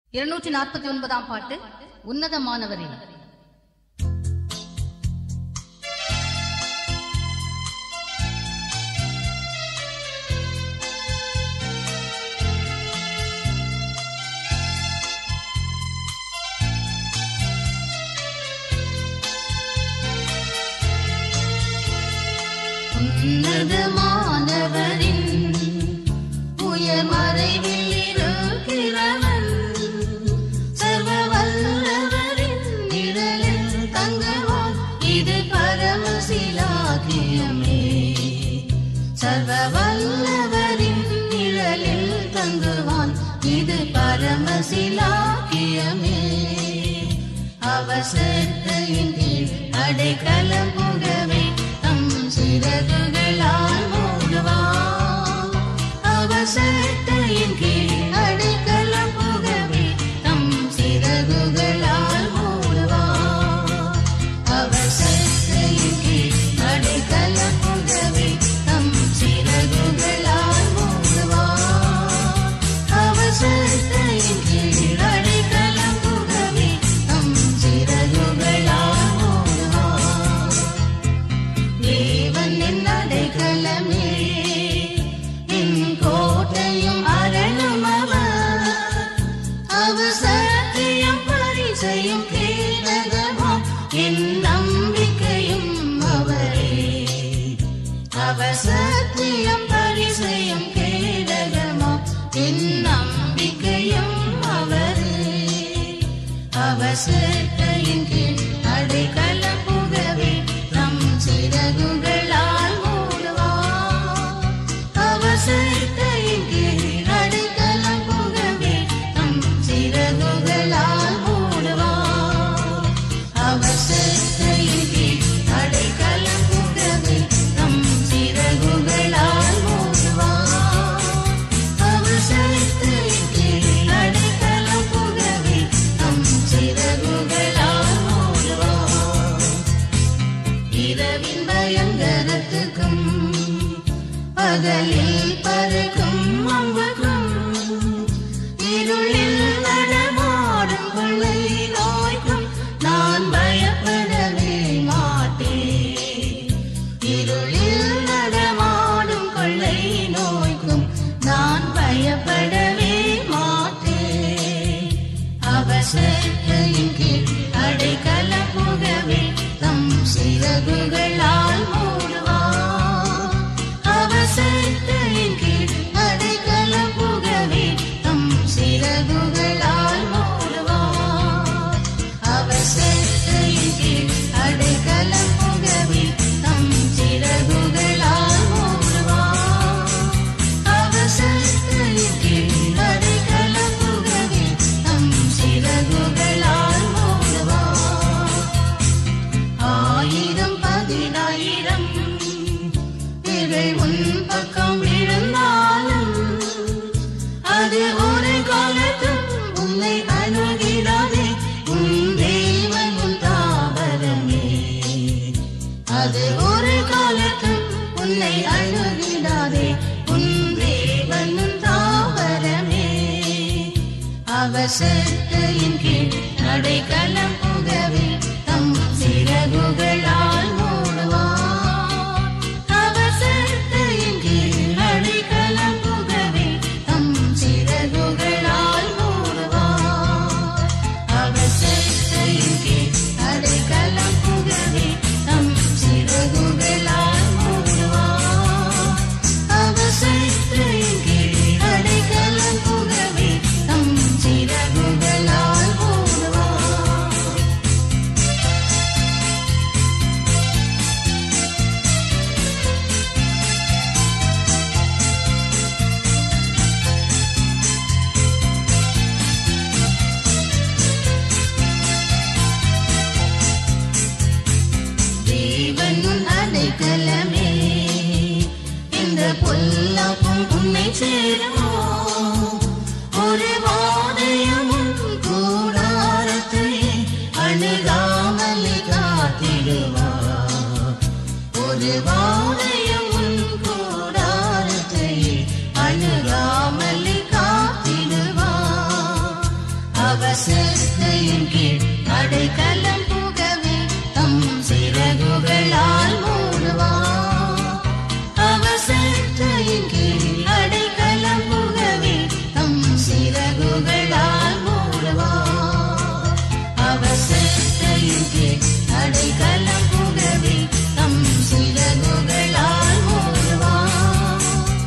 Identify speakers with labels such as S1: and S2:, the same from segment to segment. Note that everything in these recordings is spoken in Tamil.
S1: இருநூற்றி நாற்பத்தி ஒன்பதாம் பாட்டு உன்னதமானவரின் உன்னதமானவரின் உயர் மறைவில் இருக்கிறவன் சர்வ வல்லவரின் நிழலில் தங்குவான் இது பரமசிலாகியமே சர்வ வல்லவரின் நிழலில் தங்குவான் இது பரமசிலாகியமே அவசரத்தையின் கீழ் அடைக்கலம் புகவே தம் சிறகுகளால் மூடுவான் அவசரத்தையின் கீழ் அடைக்கலம் புகவே தம் சிறகுகளால் மூடுவான் அவசரத்தையின் கீழ் அடைக்கலம் புகவே தம் சிறகுகளால் மூடுவான் அவசரத்தையின் கீழ் அடைக்கலம் புகவே தம் சிறகுகளால் மூடுவான் தேவன் என் அடைக்கலமே என் கோட்டையும் அரணும் அவர் அவர் சத்தியம் பரிசையும் கேடகமாம் என் நம்பிக்கையும் அவரே அவர் சத்தியம் பரிசையும் கேடகமாம் என் நம்பிக்கையும் அவரே அவர் சட்டையின் கீழ் அடைக்கலம் புகவே நம் சிறகுகளால் மூடுவார் அவர் சட்டையின் கீழ் அடைக்கலம் புகவே நம் சிறகுகளால் மூடுவார் அவர் சட்டையின் கீழ் அடைக்கலம் புகவே நம் சிறகுகளால் மூடுவார் அவர் சட்டையின் கீழ் அடைக்கலம் புகவே நம் சிறகுகளால் மூடுவார் இரவின் பயங்கரத்துக்கும் பகலில் பறக்கும் அம்புக்கும் இருளில் நடமாடும் கொள்ளை நோய்க்கும் நான் பயப்படவே மாட்டேன் இருளில் நடமாடும் கொள்ளை நோய்க்கும் நான் பயப்படவே மாட்டேன் அவசரத்தையின் கீழ் அடைக்கல புகவே தம் சிறகுகளால் மூடுவார் அவசரத்தையின் கீழ் அடைக்கல புகவே தம் சிறகுகளால் மூடுவார் அவசரத்தையின் கீழ் அடைக்கல புகவே தம் சிறகுகளால் மூடுவார் அவசரத்தையின் கீழ் அடைக்கல புகவே தம் சிறகுகளால் மூடுவார் ஆயிரம் பதினாயிரம் இவை உன் பக்கம் விழுந்தாலும் அது ஒரு காலத்தும் உன்னை அணுகிடாதே உன் தேவன் உன் தாவரமே அது ஒரு காலத்தும் உன்னை அணுகிடாதே உன் தேவன் உன் தாவரமே அவசரத்தையின் கீழ் அடைக்கலம் புகவே தம் சிறகுகளால் மூடுவார் அவசரத்தையின் கீழ் அடைக்கலம் புகவே தம் சிறகுகளால் மூடுவார் அவசரத்தையின் கீழ் அடைக்கலம் புகவே தம் சிறகுகளால் மூடுவார் அவசரத்தையின் கீழ் அடைக்கலம் புகவே தம் சிறகுகளால் மூடுவார் தேவன் உன் அடைக்கலமே இந்த பொல்லாப்பும் உன்னை சேருமோ ஒரு வாதையும் உன் கூடாரத்தை அணுகாமல் காத்திடுவார் ஒரு வாதையும் உன் கூடாரத்தை அணுகாமல் காத்திடுவார் அவசத்தையின் கீழ் அடைக்கலம் புகவே தம் சிறகுகளால் மூடுவார் அவசத்தையின் கீழ் அடைக்கலம் புகவே தம் சிறகுகளால் மூடுவார் அவசத்தையின் கீழ் அடைக்கலம் புகவே தம் சிறகுகளால் மூடுவார்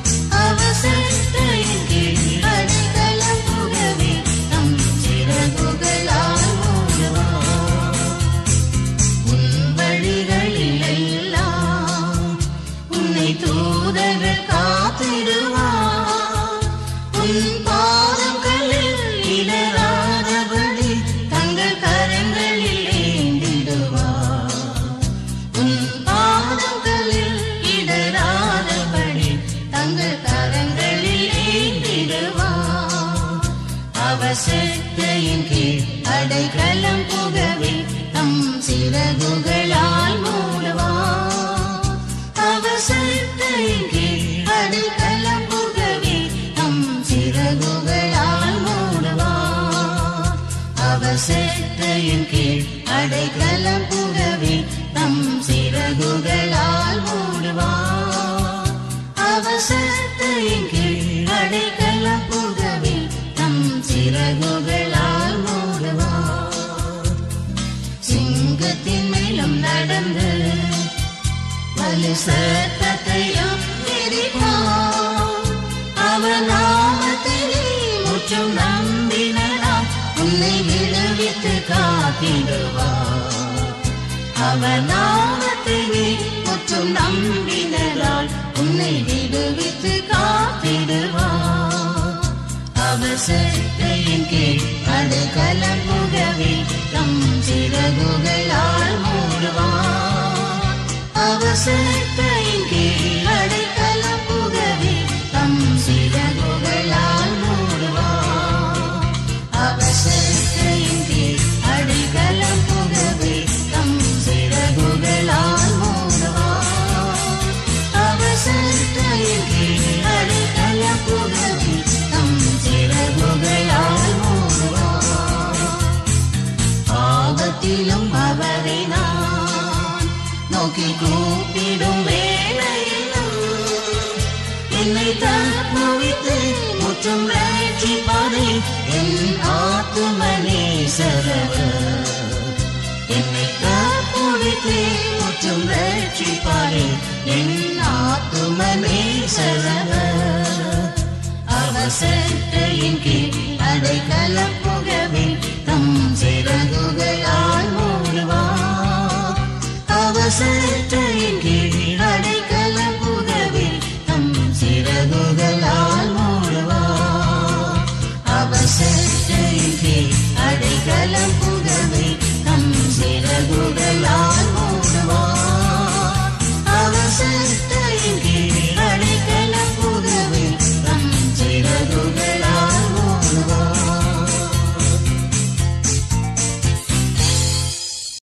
S1: அவசத்தையின் கீழ் அடைக்கலம் புகவே தம் சிறகுகளால் மூடுவார் உன் வழிகளில் எல்லாம் உன்னை தூதர்கள் காத்திடுவார் உன் பாதங்களில் இடராதபடி தங்கள் கரங்களில் ஏந்திடுவார் உன் பாதங்களில் இடராதபடி தங்கள் கரங்களில் ஏந்திடுவார் அவசத்தையின் கீழ் அடைக்கலம் புகவே தம் சிறகுகளால் மூடுவார் அவசத்தையின் கீழ் அடைக்கலம் புகவே தம் சிறகுகளால் மூடுவார் அவசத்தையின் கீழ் அடைக்கலம் புகவே தம் சிறகுகளால் மூடுவார் அவசத்தையின் கீழ் அடைக்கலம் புகவே தம் சிறகுகளால் மூடுவார் சிங்கத்தின் மேலும் நடந்து வலு சத்தத்தையும் விரிப்பார் அவர் நாமத்திலே முற்றும் நம்பினராம் உன்னை விடுவித்து காத்திடுவார் அவர் நாமத்திலே முற்றும் நம்பினரால் உன்னை விடுவித்து காத்திடுவார் அவர் சட்டையின் கீழ் அடைக்கலம் புகவே தம் சிறகுகளால் மூடுவார் அவர் சட்டையின் கீழ் அடைக்கலம் புகவே தம் சிறகுகளால் மூடுவார் அவர் சட்டையின் கீழ் அடைக்கலம் புகவே தம் சிறகுகளால் மூடுவார் அவர் சட்டையின் கீழ் அடைக்கலம் புகவே தம் சிறகுகளால் மூடுவார் ஆபத்திலும் அவரை நான் நோக்கி கூப்பிடும் வேளையிலும் என்னை தப்புவித்து முற்றும் ரட்சிப்பாரே என் ஆத்துமனே சரவர் என்னை தப்புவித்து முற்றும் ரட்சிப்பாரே என் ஆத்துமனே சரவர் அவசத்தையின் கீழ் அடைக்கலம் புகவே தம் சிறகுகளால் மூடுவார் அவசத்தையின் கீழ் அடைக்கலம் புகவே தம் சிறகுகளால் மூடுவார் அவசத்தையின் கீழ் அடைக்கலம் புகவே தம் சிறகுகளால்